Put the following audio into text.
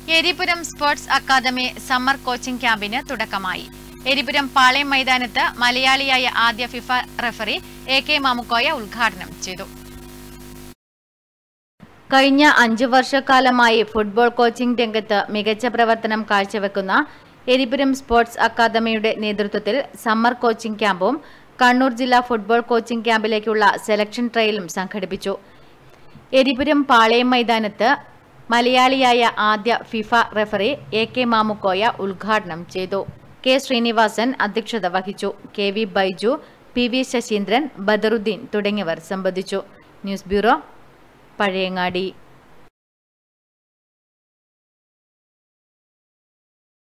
Eripuram sports academy summer coaching ക്യാമ്പിന് തുടക്കമായി എരിപുരം പാളയം മൈതാനത്ത് മലയാളിയായ ആദ്യ FIFA referee A K Mamukkoya ഉദ്ഘാടനം ചെയ്തു കഴിഞ്ഞ അഞ്ചു വർഷക്കാലമായി ഫുട്ബോൾ കോച്ചിംഗ് രംഗത്ത് മികച്ച പ്രവർത്തനം കാഴ്ചവെക്കുന്ന എരിപുരം സ്പോർട്സ് അക്കാദമിയുടെ നേതൃത്വത്തിൽ സമ്മർ കോച്ചിംഗ് ക്യാമ്പും കണ്ണൂർ ജില്ലാ ഫുട്ബോൾ കോച്ചിംഗ് ക്യാമ്പിലേക്കുള്ള സെലക്ഷൻ ട്രയലും സംഘടിപ്പിച്ചു എരിപുരം പാളയം മൈതാനത്ത് മലയാളിയായ ആദ്യ FIFA referee A K Mamukkoya ഉദ്ഘാടനം ചെയ്തു കെ ശ്രീനിവാസൻ അധ്യക്ഷത വഹിച്ചു K V Baiju P V Sasheendran Badaruddin തുടങ്ങിയവർ സംബന്ധിച്ചു ന്യൂസ് ബ്യൂറോ പഴയങ്ങാടി